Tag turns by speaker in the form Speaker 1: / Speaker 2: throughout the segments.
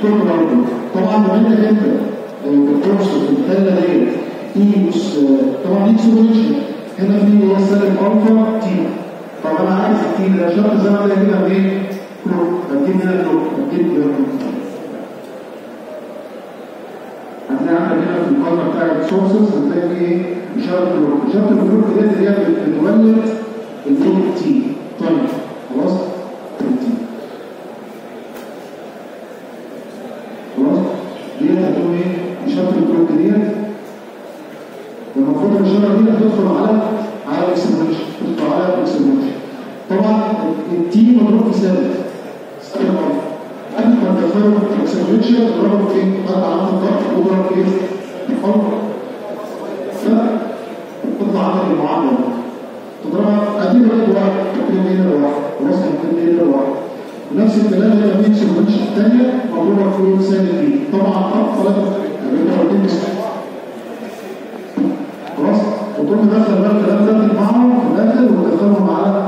Speaker 1: كل برضه طبعا بما انك انت بتكورس في الحاله ديت اي بص طبعا دي سوليوشن هنا في اللي هو سالب الفا تي طب انا عايز التي ده شرط زي ما انا كده بايه؟ كلوك هتجيب هنا كلوك هتجيب هنا كلوك هتلاقي عندك هنا في القائمه بتاعت سورسز هتلاقي في ايه؟ اشاره كلوك اشاره الكلوك ديت اللي هي بتولد الايه تي طيب خلاص؟ التي خلاص؟ ديت هتقول ايه؟ اشاره الكلوك ديت المفروض الاشاره دي هتدخل على على الاكسبريشن تدخل على الاكسبريشن طبعا التي مضروب في ثابت ثابت قبل ما تدخله في الاكسبريشن تضربه في ايه؟ قطع علامه الضغط وتضرب في ايه؟ الحر فتطلع عندك المعادله تضربها ادي رقم واحد اتنين هنا واحد خلاص اتنين هنا واحد ونفس الكلام هنا في اكسبريشن الثانيه مضروبه في ثابت دي طبعا خط ثلاثه يبقى الاثنين خلاص وتقوم مدخل بقى الكلام ده تجمعهم في الاخر وتدخلهم على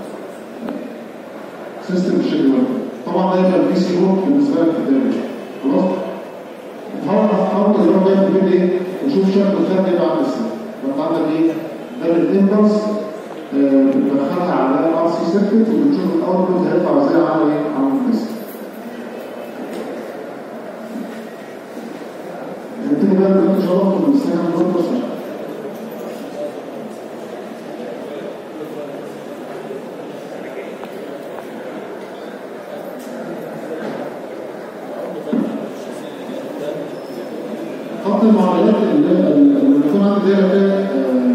Speaker 1: سيستم الشغل طبعا ده يبقى البي سي او بالنسبه لك في الداتا خلاص تحاول تحاول تجرب بقى في البيت ايه وشوف شكل الخارج يبقى عامل ازاي فانت عندك ايه ده الامبلس بتدخلها على ار سي سيركت وبتشوف الاوتبوت هيطلع ازاي على ايه على الديسك نبتدي بقى دلوقتي ان شاء الله في السكند بروتوس خط المعادلات اللي اللي بيكون عندي دايره فيها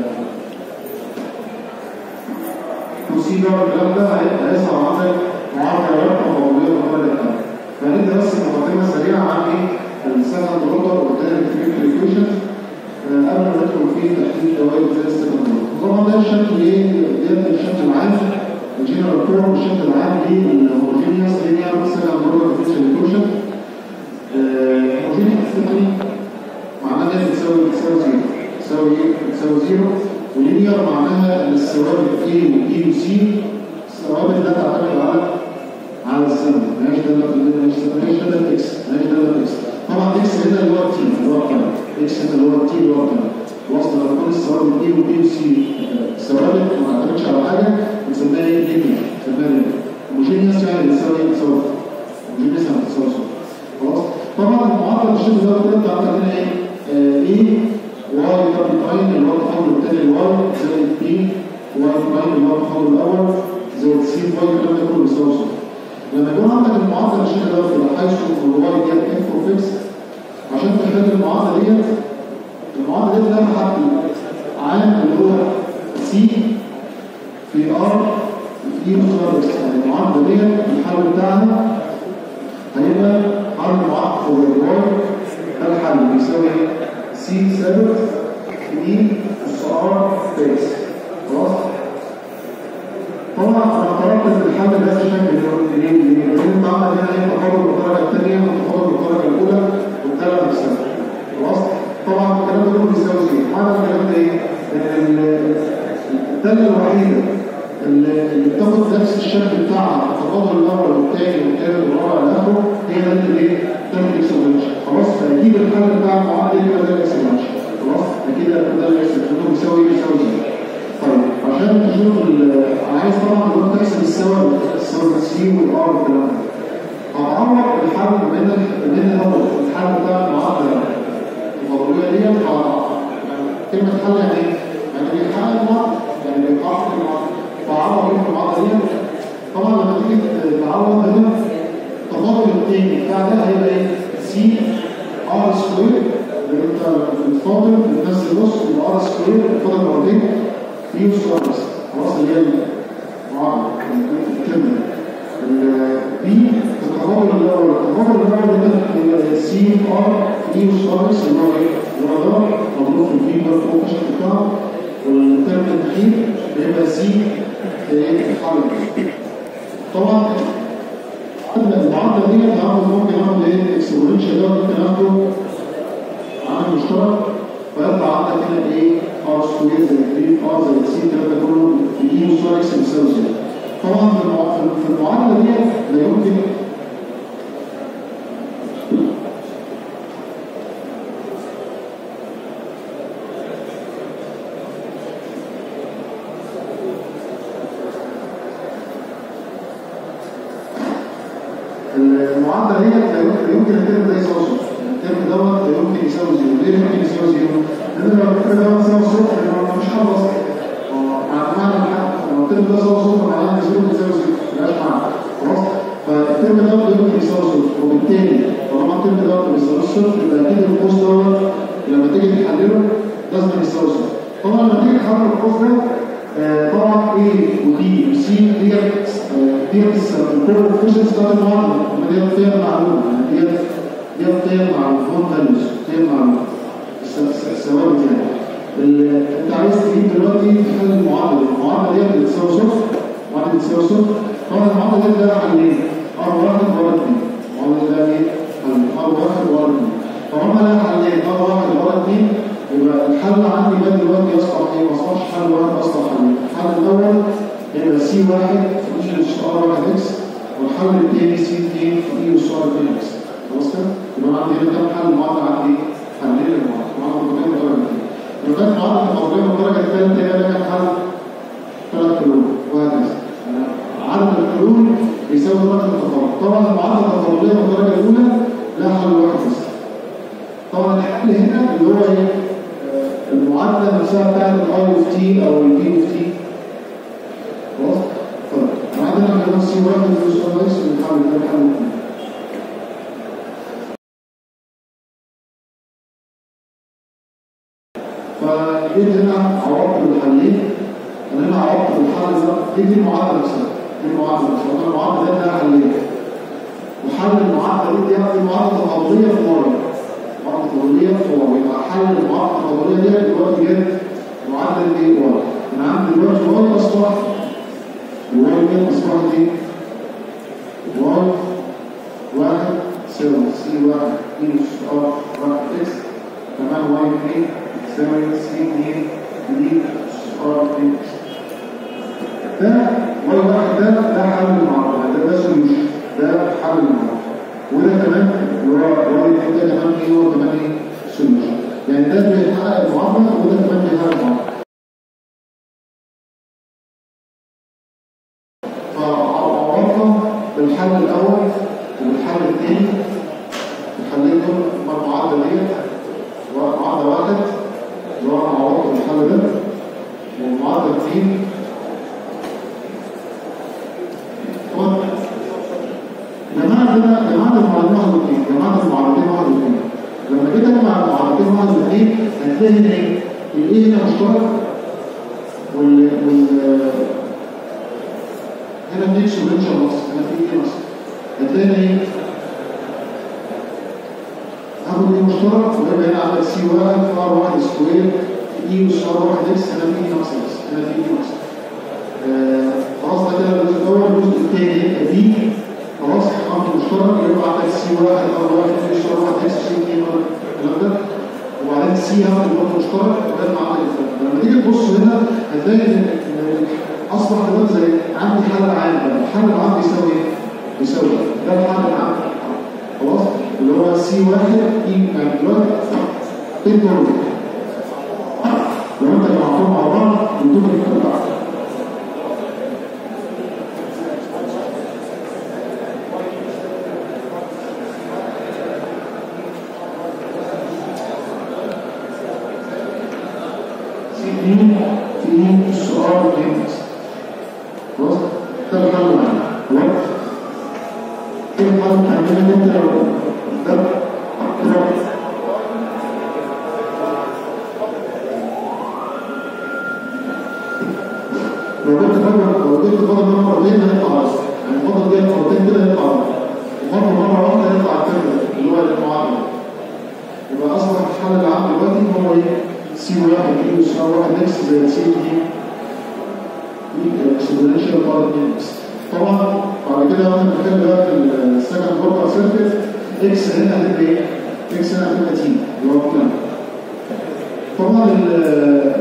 Speaker 1: بروسيجر الكلام ده هيظهر عندك معادلات تفاضليه وكل فهندي بس مقدمه سريعه عن ايه السكند روتر والتاني فريكويشن قبل ما ندخل في تحديد دوائر زي السكند روتر طبعا ده الشكل ايه ده الشكل العام الجنرال فورم الشكل العام للهوموجينيوس لينير سكند روتر فريكويشن هوموجينيوس سيستم معناها ان بتساوي بتساوي زيرو بتساوي ايه؟ بتساوي زيرو ولينير معناها ان الثوابت A و B و C الثوابت لا تعتمد على على الزمن مالهاش داله مالهاش داله اكس مالهاش داله اكس طبعا اكس هنا اللي هو تي اللي هو كام اكس هنا اللي هو تي اللي هو كام وصل لما تكون الثوابت A و B و C ثوابت ما تعتمدش على حاجه بنسميها ايه؟ لينير بنسميها لينير هوموجينيوس يعني بتساوي ايه؟ بتساوي هوموجينيوس يعني بتساوي صفر خلاص طبعا المعادله الشبه ده كده انت عندك هنا ايه؟ ايه واي دبل برايم اللي هو التحول الثاني الواي زائد بي واي برايم اللي هو التحول الاول زائد سي واي الكلام ده كله بيساوي صفر لما يكون عندك المعادله الشبه ده في حيث الواي ديت اف اوف اكس عشان تحل المعادله ديت المعادله ديت لها حد عام اللي هو سي في ار في مقدار اكس يعني المعادله ديت الحل بتاعنا هيبقى حل معادله فوق الواي ده الحل بيساوي سي ثابت دي اس ار بيس خلاص طبعا انا قررت ان الحل بهذا الشكل ليه؟ لان انت عندك هنا ايه تفاضل بالدرجه الثانيه وتفاضل بالدرجه الاولى والثالثه والسادسه خلاص طبعا الكلام ده كله بيساوي زيرو معنى الكلام ده ايه؟ ان الداله الوحيده اللي بتاخد نفس الشكل بتاعها التفاضل الاول والثاني والثالث والرابع الى اخره هي داله الايه؟ داله الاكسبريشن خلاص فاكيد الحل بتاع المعادله يبقى ده الاكسبريشن خلاص اكيد ده الاكسبريشن بيساوي بيساوي زيرو طيب عشان تشوف انا عايز طبعا دلوقتي احسب السوا السوا سي والار والكلام ده هعوض الحل بين بين الاول الحل بتاع المعادله الفضليه دي كلمه حل يعني ايه؟ يعني بيحقق المعادله يعني بيحقق المعادله فعوض بين المعادله دي طبعا لما تيجي تعوض هنا التفاضل الثاني بتاع ده هيبقى ايه؟ سي ار سكوير اللي انت الفاضل بتنزل نص يبقى ار سكوير الفاضل مرتين في سكوير خلاص اللي هي المعادله الكلمه البي التفاضل الاول التفاضل الاول هنا سي ار في سكوير اللي هو ايه؟ اللي هو ده مضروب في البي ده فوق الشكل بتاعه والترم الاخير بيبقى سي حل طبعا المعادله دي هناخد ممكن ناخد ايه اكسبوننشال ده ممكن ناخده عامل مشترك فيطلع عندك هنا ايه ار سكوير زائد 3 ار زائد سي الكلام ده كله الاي مشترك اكس بيساوي زيرو طبعا في المعادله دي لا يمكن المعادله دي لا يمكن الترم ده يساوي صفر الترم دوت لا يمكن يساوي زيرو ليه يمكن يساوي زيرو؟ لان لو الترم دوت يساوي صفر يبقى مفيش حل اصلا معنى لو الترم ده يساوي صفر معناه ان زيرو بيساوي زيرو ملهاش معنى خلاص فالترم دوت لا يمكن يساوي صفر وبالتالي طالما الترم دوت ما بيساويش صفر يبقى اكيد القوس دوت لما تيجي تحلله لازم يساوي صفر طبعا لما تيجي تحلل القوس ده آه، طبعا A وB وC ديت آه، ديت الكوفيشنتس بتاعت المعادله هم ديت قيم معلومه يعني ديت ديت قيم معلومه فون فاليوز قيم معلومه الس- الثوابت يعني ال- انت عايز تجيب دلوقتي تحل المعادله المعادله ديت بتساوي صفر المعادله بتساوي صفر طبعا المعادله ديت لها حلين ار واحد وار اثنين المعادله ده ايه؟ حل ار واحد وار اثنين فهم لها حلين ار واحد وار اثنين يبقى الحل عندي ده دلوقتي يصبح ايه؟ ما اصبحش حل واحد اصبح حلين الحل الاول يبقى سي واحد في اي اس ار واحد اكس والحل الثاني سي 2 في اي اس ار 2 اكس خلاص كده؟ يبقى انا عندي هنا كام حل المعادله عندي حلين المعادله معادله متقابله درجه اثنين لو كانت معادله متقابله الدرجه الثالثه هي كام حل؟ ثلاث حلول وهكذا يعني عدد الحلول يساوي درجه التفاضل طبعا المعادله التفاضليه من الدرجه الاولى لها حل واحد بس طبعا الحل هنا اللي هو ايه؟ آه، المعادله نفسها بتاعت الاي اوف تي او البي اوف تي خلاص؟ طيب عندنا عندنا سي واحد في السؤال رئيس بنحاول ده الحل الثاني فجيت هنا عوضت بالحلين انا هنا عوضت بالحل ده دي دي المعادله نفسها دي المعادله نفسها قلنا المعادله دي لها حلين وحل المعادله دي دي معادله تفاضليه في مره معادله تفاضليه في مره يبقى حل المعادله التفاضليه دي دلوقتي جت معادله ايه واي انا عندي دلوقتي واي اصبح واي مين اصبحت ايه؟ واي واحد يساوي سي واحد مينوس ار واحد اكس كمان واي اثنين يساوي سي اثنين دي ار اثنين اكس ده واي واحد ده ده حل المعادله ده ده سوليوشن ده حل المعادله وده كمان اللي هو واي اثنين ده كمان ايه هو كمان ايه سوليوشن يعني ده بيحقق المعادله وده كمان بيحقق المعادله فعرفنا بالحل الاول وبالحل الثاني الحلين دول هما المعادله ديت معادله واحد اللي هو انا عوضت بالحل ده والمعادله اثنين طبعا جماعه كده جماعه المعادلتين واحد واثنين جماعه المعادلتين واحد واثنين لما جيت اجمع المعادلتين واحد واثنين هتلاقي هنا ايه؟ الايه هنا مشترك وال وال هنا ميكس وبنشر نص هنا في ايه نص هتلاقي ايه هاخد ايه مشترك ويبقى هنا عندك سي واحد في ار واحد سكوير في اي اس ار واحد اكس هنا في اي ناقص اكس هنا في اي ناقص آه، خلاص ده كده الجزء الاول الجزء الثاني يبقى بي خلاص خط مشترك يبقى عندك سي واحد ار واحد اي اس ار واحد اكس سي 2 الكلام ده وبعدين سي هاخد برضه مشترك وده مع عندك لما تيجي تبص هنا هتلاقي ان إن اصبح دلوقتي زي عندي حل عام بقى الحل العام بيساوي ايه؟ بيساوي ده الحل العام خلاص اللي هو سي واحد اي يعني دلوقتي ايه الدور لو انت جمعتهم مع بعض بتدوك الفكره بتاعتك سي 2 في السؤال الجنس خلاص ده الحل العام خلاص ايه الحل تعمل انت لو ده ده لو جبت فضل لو جبت فضل من مرتين هيطلع راسك يعني الفضل دي مرتين كده هيطلع راسك وفضل مره واحده هيطلع الترم اللي هو المعادله يبقى اصبح الحل العام دلوقتي هو ايه؟ سي واحد اي يساوي واحد اكس زائد سي 2 اكسبوننشال باور 2 اكس طبعا بعد كده واحنا بنتكلم بقى في السكند كورتر سيركت اكس هنا هتبقى ايه؟ اكس هنا هتبقى تي اللي هو الكلام طبعا ال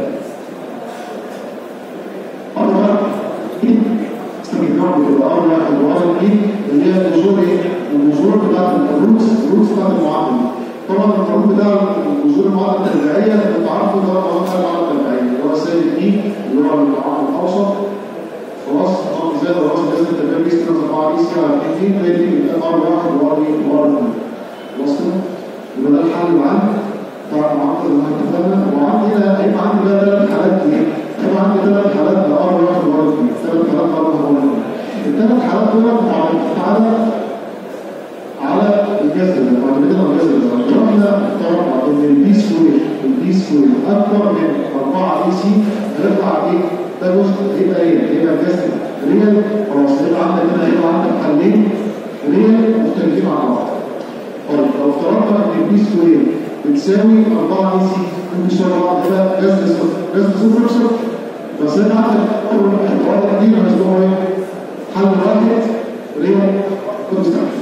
Speaker 1: ار واحد استخدام بتبقى ار واحد وار اثنين اللي هي الجذور ايه؟ الجذور بتاعت الروتس الروتس بتاعت المعادله طبعا القانون بتاع الجذور المعادله التربيعيه انت عارفه ده قانون المعادله التربيعيه اللي هو سالب 2 اللي هو العقل الاوسط خلاص طبعا زي كده خلاص لازم تبقى بيس 4 بيس على 2 وهي دي ار 1 وار 2 وار 2 خلاص كده يبقى ده الحل العام بتاع المعادله اللي احنا اتفقنا وعندي هنا هيبقى عندي بقى ثلاث حالات ايه؟ هيبقى عندي ثلاث حالات ار 1 وار 2 ثلاث حالات ار 1 وار 2 الثلاث حالات دول معتمدين على على الجذر معتمدين على الجذر لو احنا افترضنا ان البي سكوير البي سكوير اكبر من 4 اي سي هنطلع ايه؟ ده جزء هيبقى ايه؟ هيبقى الجذر ريال خلاص هيبقى عندك هنا هيبقى عندك حلين ريال مختلفين عن بعض طيب لو افترضنا ان البي سكوير بتساوي 4 اي سي ممكن يساوي بعض ده جذر صفر جذر صفر صفر بس انت عندك اول واحد واحد اثنين هيساوي ايه؟ حل واحد ريال كونستانت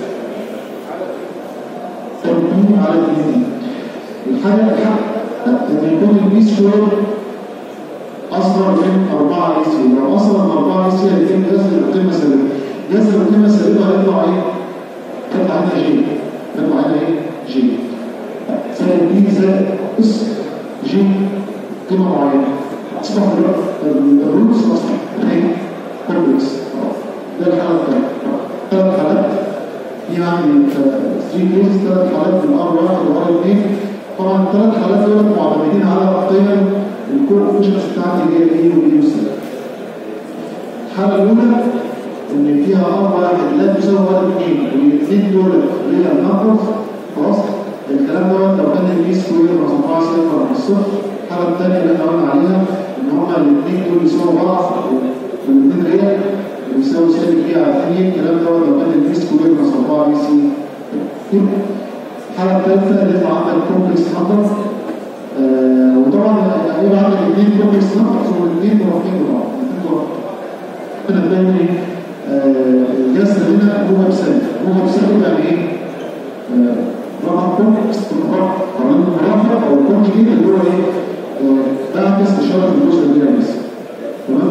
Speaker 1: تربيه على الاثنين الحاجة الحق ان يكون البي سكوير اصغر من 4 اي سي لو اصغر من 4 اي سي هيكون جذر القيمة سالبة جذر القيمة السالبة هيطلع ايه؟ هيطلع هنا جي هيطلع هنا ايه؟ جي سالب بي زائد اس جي قيمة معينة اصبح الروتس اصبح ايه؟ كومبلكس ده الحالة الثانية ثلاث حالات في عندي 3 كيس ثلاث حالات من ار 1 وار 2 طبعا الثلاث حالات دول معتمدين على قيم الكوفيشنز بتاعتي اللي هي الاي والبي والسي الحاله الاولى ان فيها ار واحد لا تساوي ار 2 والاثنين دول ريال نمبرز خلاص الكلام دوت لو كان البي سكوير مرفوع صفر من الصفر الحاله الثانيه اللي احنا قلنا عليها ان هما الاثنين دول يساووا بعض والاثنين ريال يساوي سالب بي على 2 الكلام دوت لو كان البي سكوير ناقص 4 بي سي الحاله الثالثه اللي يطلع عندك كومبلكس نمبر آه وطبعا هيبقى عندك اثنين كومبلكس نمبر والاثنين مرافقين ببعض الاثنين مرافقين هنا تلاقي ايه الجسر هنا هو بسالب هو بسالب يعني ايه؟ آه رقم كومبلكس بالرقم قانون المرافق او الكونجيجيت اللي هو ايه؟ آه ده عكس اشاره الجزء اللي بس تمام؟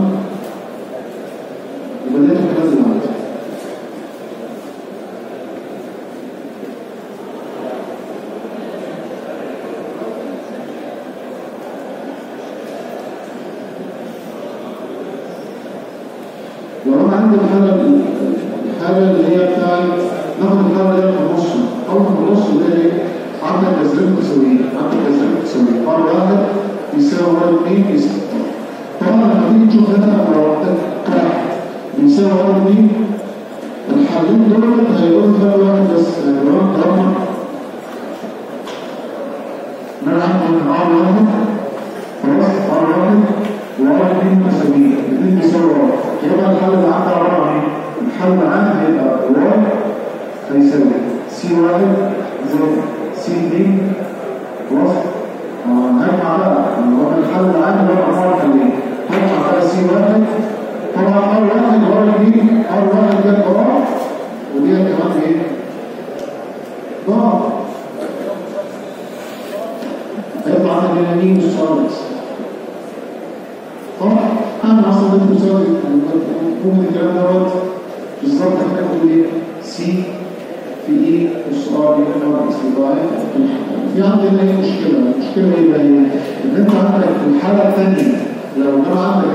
Speaker 1: وبدأت أنزل عندي لو أنا عندي الحالة الحالة اللي هي بتاعت ناخد الحالة اللي هي في النص أول في النص اللي هي إيه؟ عندك جذرين متساويين عندك جذرين متساويين بار واحد يساوي بار اثنين يساوي طبعا لما تيجي تشوف هنا لو عندك واحد بيساوي ار دي الحلين دول هيقولوا فرق واحد بس يعني طالما نلعب من ار واحد خلاص ار واحد وار دي متساويين الاثنين بيساووا ار يبقى الحل اللي عندي عباره عن ايه؟ الحل العام هيبقى واي هيساوي سي واحد زائد سي دي خلاص هجمع بقى الحل العام اللي هو عباره عن ايه؟ هجمع بقى سي واحد طبعا ار واحد وار اثنين ار واحد جاب ار ودي كمان ايه؟ ضار هيطلع عندك هنا مين مستوردس طبعا انا اصلا بدي مستورد ممكن الكلام دوت بالظبط احنا بنقول ايه؟ سي في ايه مستورد ار استطاعي في عندنا ايه مشكله؟ المشكله ايه بقى هي؟ ان انت عندك في الحاله الثانيه لو كان عندك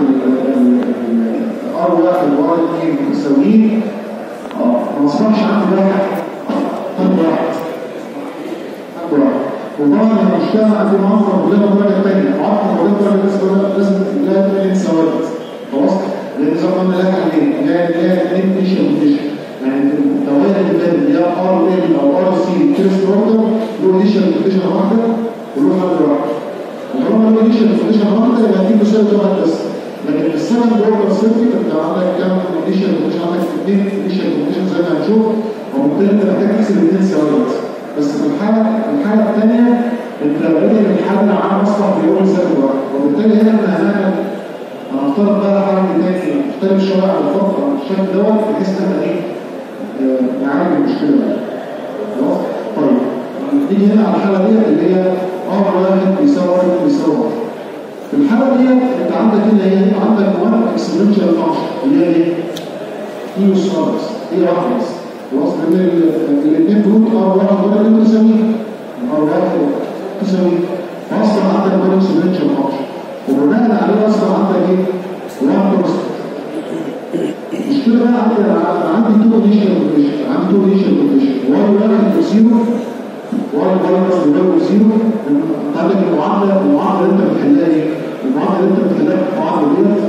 Speaker 1: ار واحد وار اثنين متساويين اه ما اصبحش عندي واحد حد واحد حد واحد وطبعا المشكله عندي معظم كلنا درجه ثانيه معظم كلنا درجه لازم لا اثنين ثوابت خلاص لان زي ما قلنا لها حاجتين لا لا اثنين فيشن وفيشن يعني الدوائر اللي فاتت اللي هي ار ال او ار سي فيرست اوردر له فيشن وفيشن واحده وله حد واحد وطالما له فيشن وفيشن واحده يبقى دي مساوي واحد بس لكن السبب اوردر صفري انت عندك كام فيشن وفيشن عندك اثنين فيشن وفيشن زي ما هنشوف وبالتالي انت محتاج تحسب الاثنين ثوابت بس في الحالة الحالة الثانية انت بدل الحل عام اصبح بيقول سالب واحد وبالتالي هنا احنا هنعمل هنفترض بقى حل تاني مختلف شوية على الخط او الشكل دوت بحيث ان احنا ايه نعالج المشكلة دي خلاص طيب نيجي هنا على الحالة ديت اللي هي ار واحد بيساوي واحد بيساوي واحد في الحالة ديت انت عندك هنا ايه عندك 1 اكسبرنشال فانكشن اللي هي ايه؟ اي وسارس هي واحدة بس خلاص لان الاثنين دول ار واحد ولا الاثنين متساويين ار واحد متساويين فاصلا عندك ولا اكسبرنشال فانكشن وبناء عليه اصلا عندك ايه؟ 1 كونستنت المشكله بقى عندي انا عندي تو انيشال كونديشن عندي تو انيشال كونديشن واي واحد وزيرو واي فايروس بيساوي زيرو انت عندك المعادله المعادله اللي انت بتحلها ايه؟ المعادله اللي انت بتحلها المعادله ديت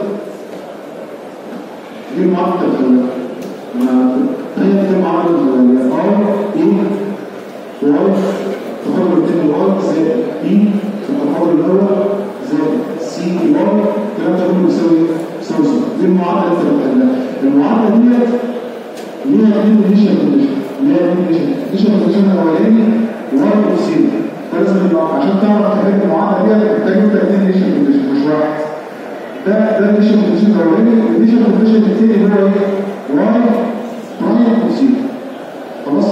Speaker 1: دي المعادله اللي بتحلها ما هي دي المعادله اللي هي ار اي واي التفاضل الثاني واي زائد بي في التفاضل الاول زائد سي واي الكلام ده كله بيساوي بيساوي صفر دي المعادله اللي انت بتحلها المعادله ديت ليها اثنين انيشال كونديشن ليها اثنين انيشال انيشال كونديشن الاولاني واي وسي لازم يبقى عشان تعرف تحل المعادله ديت محتاج انت اثنين انيشال كونديشن مش واحد ده ده الانيشال كونديشن الاولاني الانيشال كونديشن الثاني هو ايه؟ واي برايم وسي خلاص؟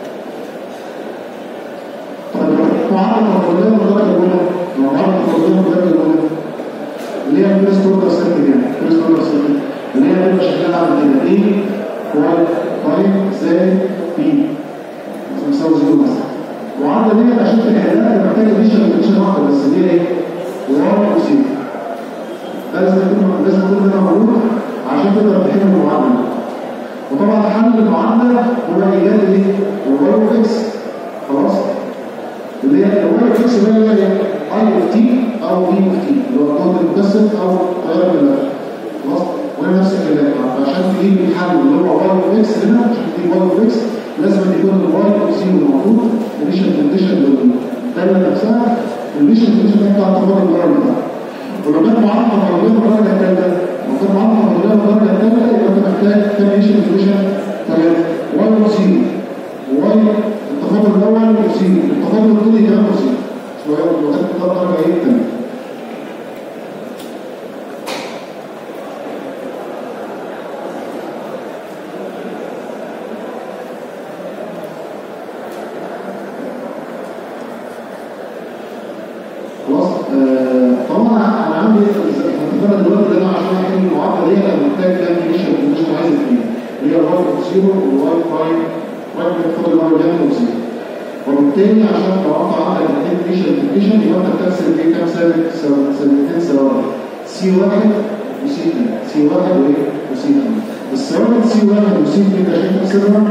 Speaker 1: طيب معادله تفاضليه بالدرجه الاولى معادله تفاضليه بالدرجه الاولى اللي هي الفيرست اوردر سيركل يعني الفيرست اوردر سيركل اللي هي بتبقى شكلها عامل كده ايه واي باي زائد بي مساوي زيرو مثلا المعادله دي عشان تحلها انت محتاج انيشال كونديشن واحده بس اللي هي ايه؟ واي وزيرو ده لازم يكون لازم يكون ده موجود عشان تقدر تحل المعادله دي وطبعا حل المعادله هو ايجاد ايه؟ الواي اكس خلاص اللي هي الواي اكس اللي هي ايه؟ اي اوف تي او بي اوف تي اللي هو الجهد المكثف او تيار الملف خلاص وهي نفس الكلام عشان تجيب الحل اللي هو واي اوف اكس هنا عشان تجيب واي اوف اكس لازم يكون الواي اوف زيرو موجود الانيشال كونديشن للداله نفسها الانيشال كونديشن بتاع التفاضل الدرجه بتاعها ولو كانت معاك تفاضليه بالدرجه الثالثه لو كانت معاك تفاضليه بالدرجه الثالثه يبقى انت محتاج كام انيشال كونديشن ثلاثه واي اوف زيرو واي التفاضل الاول زيرو التفاضل الثاني كمان زيرو شويه لو كانت درجه ايه ثانيه خلاص آه، طبعا انا عندي المفترض دلوقتي ان انا عشان احل المعادله دي انا محتاج كام انيشال كونديشن عايز فيه اللي هي الواي زيرو والواي برايم واي بتفضل الواي جنب وزيرو وبالتالي عشان توقع عندك الاثنين انيشال كونديشن يبقى انت بتحسب ايه كام ثابت ثابتين ثوابت سي واحد وسي 2 سي واحد وايه وسي 2 الثوابت سي واحد وسي 2 انت عشان تحسبها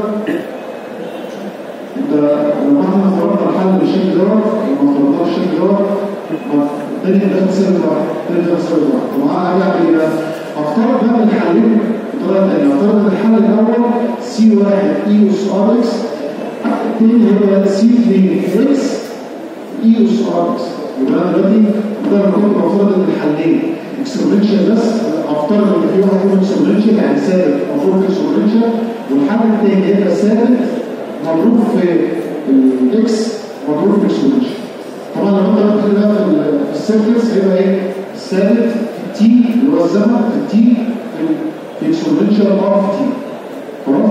Speaker 1: انت لما احنا فرضنا الحل بالشكل دوت لما فرضنا الشكل دوت الدنيا ده تساوي واحد الدنيا ده تساوي واحد ومعاها حاجه اعمل ايه بقى؟ افترض بقى الحلين بطريقه ثانيه افترض ان الحل الاول سي واحد اي اس ار اكس الثاني هو سي 2 اكس اي اس ار اكس يبقى انا دلوقتي ده انا كنت بفترض ان الحلين اكسبرنشال بس افترض ان في واحد فيهم اكسبرنشال يعني ثابت مفروض اكسبرنشال والحل الثاني هيبقى ثابت مضروب في الاكس مضروب في الاكسبرنشال طبعا لما انت رحت ده في السيركلز هيبقى ايه؟ ثابت في تي اللي هو الزمن في تي في الاكسبرنشال ار في تي خلاص؟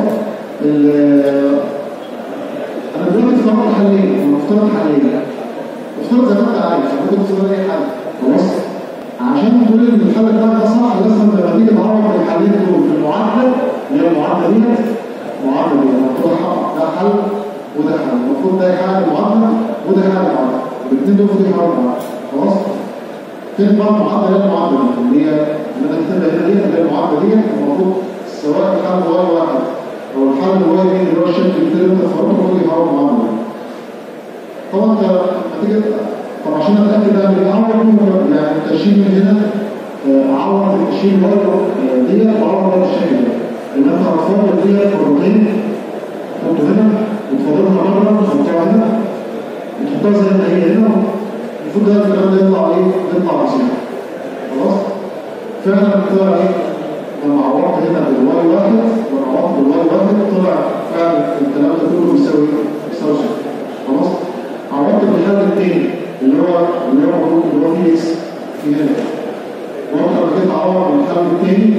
Speaker 1: انا دلوقتي افترضت حلين انا افترضت حلين افترض زي ما انت عايز ممكن تفترض اي حل خلاص؟ عشان تقول ان الحل بتاعك ده صح لازم لما تيجي تعوض الحلين دول في المعادله اللي هي المعادله ديت المعادله دي المفروض ده حل وده حل المفروض ده يحل المعادله وده يحل المعادله الاثنين دول في حرب خلاص فين بقى المعادله اللي هي المعادله دي اللي هي اللي انا كاتبها هنا دي اللي هي المعادله دي المفروض سواء الحل واي واحد او الحل واي دي اللي هو الشكل اللي انت فرضته هو دي حرب المعادله طبعا انت هتيجي طب عشان اتاكد ده من الاول يعني التشيل من هنا اعوض التشيل واي ديت واعوض الشكل ده ان انت هتفضل ديت مرتين تحطه هنا وتفضلها مره تحطها هنا تحطها زي ما هي هنا المفروض ده الكلام ده يطلع ايه؟ يطلع بسيط خلاص؟ فعلا طلع ايه؟ لما عوضت هنا بالواي واحد لما عوضت بالواي واحد طلع فعلا الكلام ده كله بيساوي بيساوي صفر خلاص؟ عوضت بالحل التاني اللي هو اللي هو موجود اللي هو فيه اكس في هنا وانت لما جيت تعوض بالحل التاني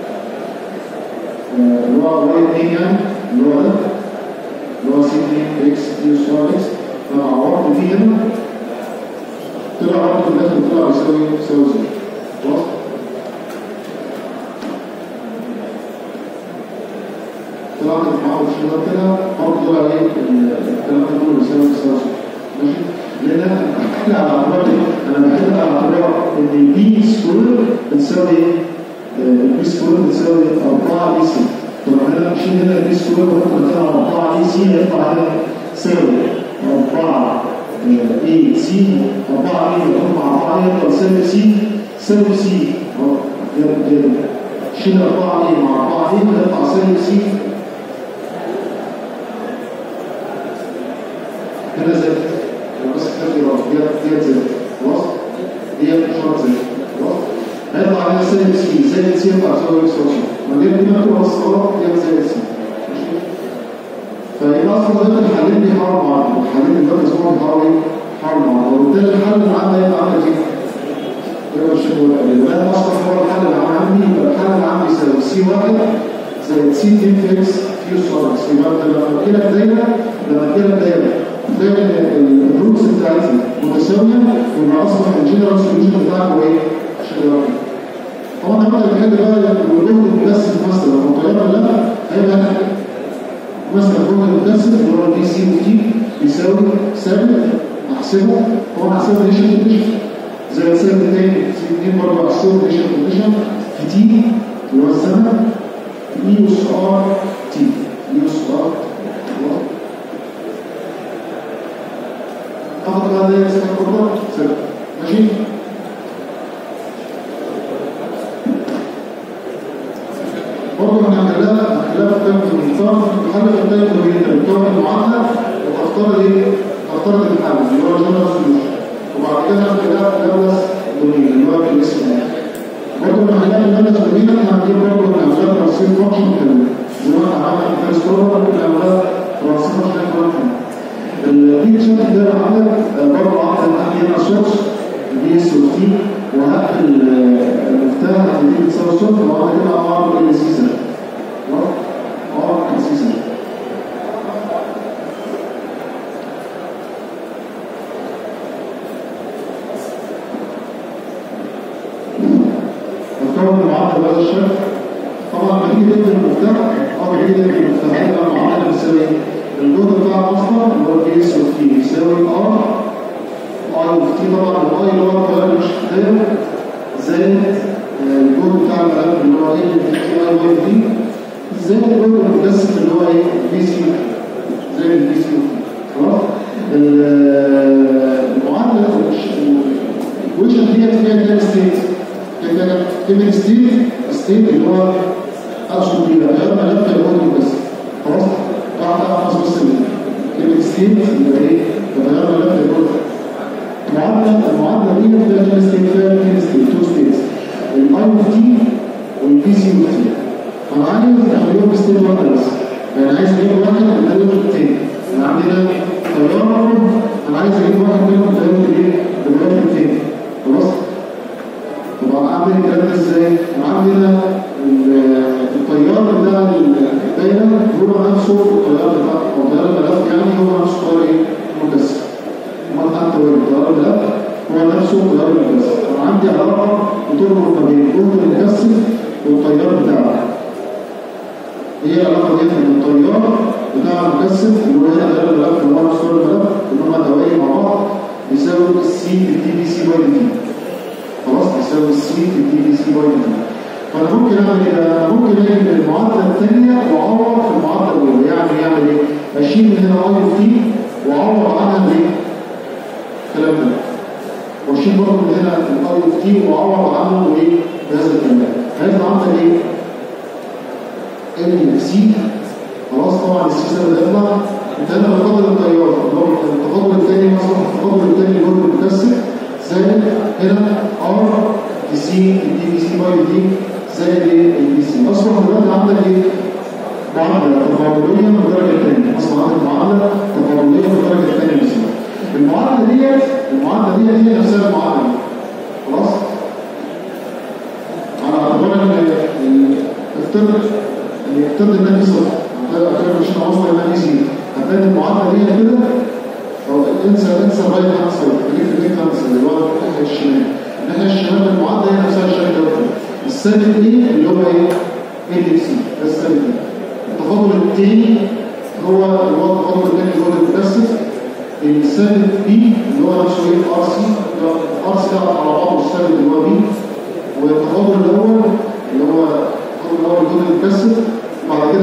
Speaker 1: اللي هو واي 2 يعني اللي هو ده اللي هو سي 2 اكس دي اس 1 اكس لما عوضت فيه هنا طلع برضه في الاخر طلع يساوي يساوي زيرو خلاص طلعت المعادله الشمال كده برضه طلع ايه الكلام ده كله يساوي يساوي زيرو ماشي لان انا بحكي على اعتبار انا بحكي على اعتبار ان بي سكوير بتساوي ايه؟ البي سكوير بتساوي 4 اي سي طب انا بشيل هنا البي سكوير واحط مكانها 4 اي سي يطلع هنا تساوي 4 اي سي 4 اي مضروب مع 4 اي يطلع سالب سي سالب سي اهو شيل 4 اي مع 4 اي يطلع سالب سي هنا زائد بس خلي بالك ديت ديت زائد خلاص ديت اشاره زائد خلاص هيطلع عليها سالب سي زائد سي يطلع تساوي اكس راشي ما دي دي مكتوبه بس غلط ديت زائد سي ماشي فيبقى اصلا ده الحلين بيحاولوا مع بعض الحلين دول اسمهم بيحاولوا ايه؟ بيحاولوا مع بعض وبالتالي الحل اللي عندنا هيبقى عامل ايه؟ يبقى الشيء هو الأولاني اصلا هو الحل اللي عندي يبقى الحل اللي عندي يساوي سي واحد زائد سي 2 في اكس كيو صارت يبقى انت لما تجيلك دايره لما تجيلك دايره تلاقي الروتس بتاعتي متساويه يبقى اصبح الجنرال سوليوشن بتاعك هو ايه؟ شكل واحد طبعا لما الحاجه بقى الوجود بس مثلا لو طياره لا هيبقى مثلا الوجود بس اللي هو البي سي وتي بيساوي ثابت احسبه هو انا هحسبه ريشن كونديشن زي الثابت التاني سي 2 برضه احسبه ريشن كونديشن في تي اللي هو الزمن اي اس ار تي اي اس ار اخد بقى ده اسمه كله ثابت ماشي برضه احنا هنحلها هنحلها في قائمه المختار نحل في قائمه المختار بتكون المعادله وهختار ايه؟ هختار الحل اللي هو جنرال سوليوشن وبعد كده هنحلها في لابلاس دومين اللي هو بالاسم ده برضه لما هنحلها في لابلاس دومين احنا هنجيب برضه هنعملها ترانسفير فانكشن حلو زي ما احنا عملنا في الترانسفير بنعملها ترانسفير فانكشن حلو البيكتشر ده عامل برضه عامل عندي هنا سورس بي اس او تي وهقفل المفتاح اللي دي بتساوي صفر وبعد كده اعمل ال سيزر اه سيزر هتكون المعادله بهذا الشكل طبعا لما تيجي تقفل المفتاح اه تيجي تقفل المفتاح هيبقى المعادله بتساوي الجهد بتاع المصدر اللي هو بي اس او تي يساوي ار اي اوف تي طبعا الاي اللي هو التيار مش دايره زائد الجهد بتاع الملف اللي هو ايه تي اي واي دي زائد الجهد المكثف اللي هو ايه بي سي زائد البي سي خلاص المعادله الكويشن ديت فيها كام ستيت؟ كام ستيت؟ ستيت اللي هو اقصد بيه تيار ملف الجهد المكثف خلاص؟ بعد احفظ بس كلمه ستيت اللي ايه؟ تغير ملف الجهد المعادله المعادله دي فيها كام ستيت فيها كام ستيت تو ستيتس الاي اوف تي والبي سي اوف تي انا عايز اخليهم ستيت واحده بس يعني عايز اجيب واحد من الثاني انا عندي هنا تيار انا عايز اجيب واحد منهم تيار ايه؟ تيار الثاني خلاص طب اعمل الكلام ده ازاي؟ انا عندي هنا التيار بتاع الدايره هو نفسه التيار بتاع او تيار الملف يعني هو نفسه تيار ايه؟ مكثف امال حتى هو التيار الملف هو نفسه تيار المكثف انا عندي علاقه بتربط ما بين الجهد المكثف والتيار بتاعه هي العلاقه دي ان التيار بتاع المكثف اللي هو هنا تيار الملف اللي هو نفسه تيار الملف اللي هم توائم مع بعض يساوي السي في الدي بي سي باي دي خلاص يساوي السي في الدي بي سي باي دي فانا ممكن اعمل ايه بقى؟ ممكن اجي المعادله الثانيه واعوض في المعادله الاولى يعني يعمل ايه؟ اشيل من هنا اي اوف تي واعوض عنها بايه؟ الكلام ده واشيل برضه من هنا الاي اوف تي واعوض عنه بايه؟ بهذا الكلام هيطلع عندك ايه؟ ال سي خلاص طبعا السي ده يطلع انت هنا بتفضل التيار اللي هو التفاضل الثاني مثلا التفاضل الثاني اللي هو المكثف زائد هنا ار في سي دي بي سي باي دي زائد ايه البي سي اصبح دلوقتي عندك ايه معادله تفاضليه من الدرجه الثانيه اصبح عندك معادله تفاضليه من الدرجه الثانيه بس المعادله ديت المعادله ديت هي نفسها المعادله خلاص على اعتبار ان افترض ان افترض انها دي صفر افترض مش هنوصل انها دي زيرو هتلاقي المعادله ديت كده او انسى انسى الرايت هاند سايد خليك في الليفت هاند سايد اللي هو الناحيه الشمال الناحيه الشمال من المعادله هي نفسها الشكل ده السالب دي اللي هو ايه؟ ال سي ده السالب دي التفاضل الثاني هو اللي هو التفاضل الثاني اللي هو المكثف السالب بي اللي هو نفسه ايه؟ ار سي ار سي ده على بعضه السالب اللي هو بي والتفاضل الاول اللي هو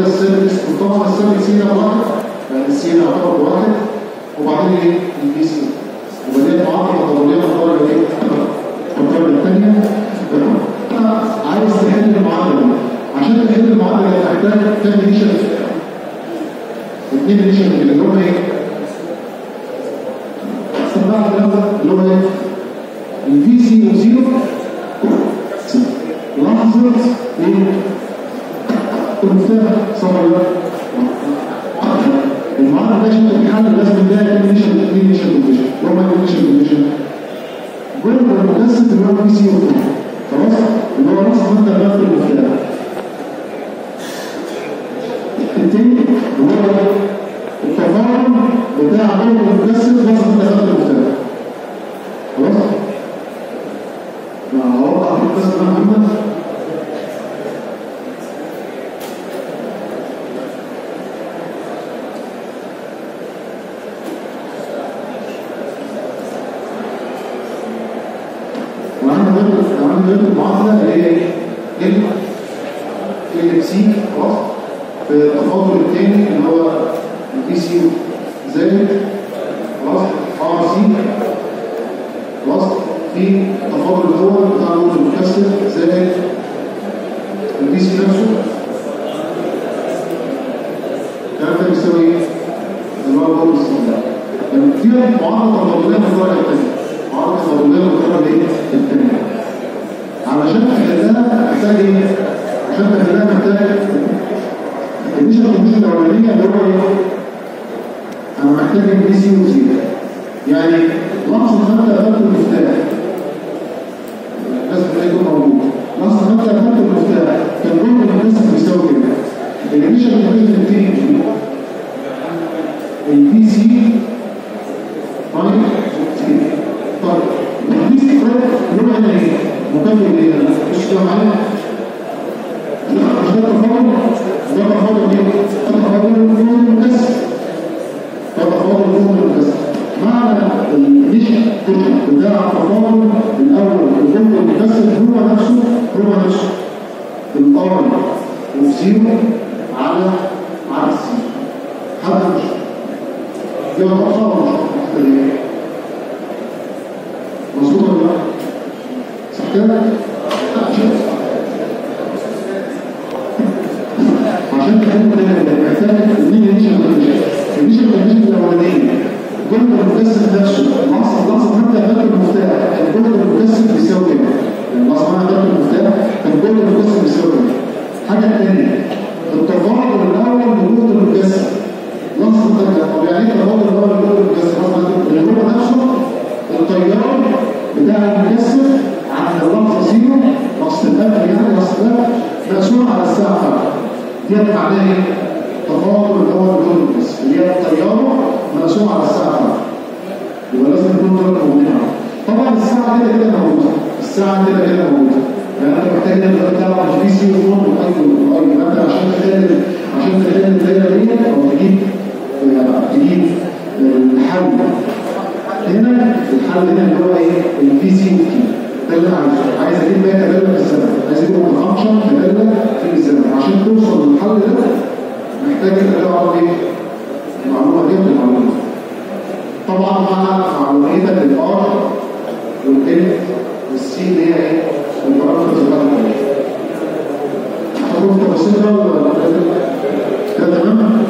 Speaker 1: كده السيرفيس وطبعا السيرفيس هنا واحد يعني السي يعتبر واحد وبعدين ايه البي سي وبعدين معادله تطوريه الدرجه ايه الدرجه الثانيه عايز تحل المعادله دي عشان تحل المعادله دي هتحتاج كام انيشال اثنين انيشال اللي هم ايه استنى اللي هو ايه الفي سي وزيرو لحظه ايه المفتاح صح ولا المعادله عشان تتحل لازم نلاقي انيشال اثنين انيشال كونديشن اللي هم انيشال كونديشن جوه المكثف اللي هو البي سي خلاص اللي هو نص مدة الباب المفتاح التاني هو التفاعل بتاع جوه المكثف نص مدة الباب المفتاح خلاص هوضح القصة ده محمد عندنا المعادلة اللي هي ايه؟ ال سي خلاص في التفاضل الثاني اللي هو البي سي زائد خلاص ار سي خلاص في التفاضل الاول بتاع الوزن المكثف زائد البي سي نفسه الكلام ده بيساوي ايه؟ اللي هو الضرب الاستمراري يعني دي معادلة تفاضلية من الدرجة الثانية معادلة تفاضلية من الدرجة الثانية علشان تحلها محتاج ايه؟ عشان تحلها محتاج النيشن كونديشن الاولانيه اللي هو ايه؟ انا محتاج البي سي وزي يعني لحظه ما انت قفلت المفتاح لازم ده يكون موجود لحظه ما انت قفلت المفتاح كان جوه المكثف بيساوي كده النيشن كونديشن بتنتهي البي سي طيب طيب البي سي اللي هو هنا ايه؟ مكمل ايه مش كده معايا لا مش ده تفاضل ده تفاضل ايه ده تفاضل الفوز المكثف ده تفاضل الفوز المكثف معنى النيشن بتاع التفاضل الاول الفوز المكثف هو نفسه هو نفسه الار وزيرو على على السي هذا مش دي مصطلح مش مظبوط ولا لا؟ صح كده؟ عشان تحل محتاج اثنين انيشال كونديشن الانيشال كونديشن الاولانيه جهد المكثف نفسه لحظه لحظه ما انت قفلت المفتاح كان جهد المكثف بيساوي كده يعني لحظه ما قفلت المفتاح كان جهد المكثف بيساوي كده الحاجه الثانيه التفاضل الاول لجهد المكثف لحظه انت طب يعني ايه التفاضل الاول لجهد المكثف اللي هو نفسه التيار بتاع المكثف عند اللحظه زيرو نقص الألف يعني نقص الألف مقسوم على الساعه فقط دي معناها ايه؟ تفاضل الاول بدون المكثف اللي هي التيار مقسوم على الساعه فقط يبقى لازم يكون درجه موجوده طبعا الساعه كده كده موجوده الساعه كده كده موجوده يعني انت محتاج ان انت تعرف البي سي والفون والاي والاي يبقى انت عشان تحل عشان تحل الدايره دي او تجيب تجيب الحل هنا الحل هنا اللي هو ايه البي سي والكي ده اللي انا عايزه عايز اجيب بقى تدلل في الزمن عايز اجيب فانكشن تدلل في الزمن عشان توصل للحل ده محتاج انت تعرف ايه المعلومه دي المعلومه طبعا مع معلوماتك الار والال والسي اللي هي ايه البارامترز بتاعتك هتاخد تفاصيل ولا كده تمام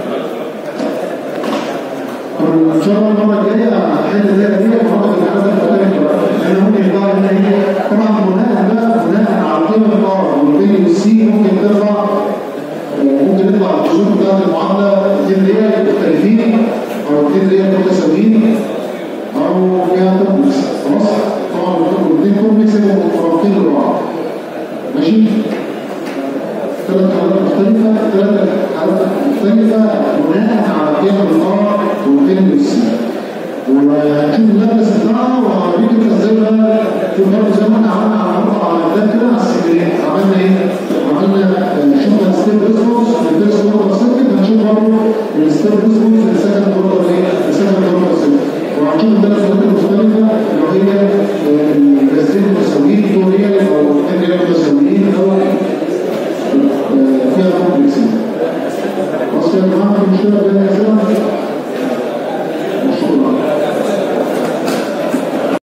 Speaker 1: ان شاء الله المره الجايه هحل الليله دي وهاخد الحاجات المختلفه لان ممكن يطلع لنا ايه طبعا بناء بقى بناء على قيمه الار والبي والسي ممكن تطلع ممكن يطلع الخطوط بتاعت المعادله دي اللي هي مختلفين او دي اللي هي متساويين او فيها كومبلكس خلاص طبعا الاثنين كومبلكس يبقوا متفرقين لبعض ماشي ثلاث حالات مختلفة ثلاث حالات مختلفة بناء على قيم الار والقيم السي وهنشوف اللبس بتاعها وهوريك انت ازاي بقى في برضه زي ما احنا عملنا على مرة على الكتاب كده على السجلين عملنا ايه؟ عملنا شفنا الستيب ريسبونس للفيرست اوردر سيركت هنشوف برضه الستيب ريسبونس للسكند اوردر ايه؟ للسكند اوردر سيركت وهنشوف الثلاث حالات المختلفة اللي هي الجاستين المتساويين دوريال او الريال المتساويين او فيها كومبلكس الصورة الثانية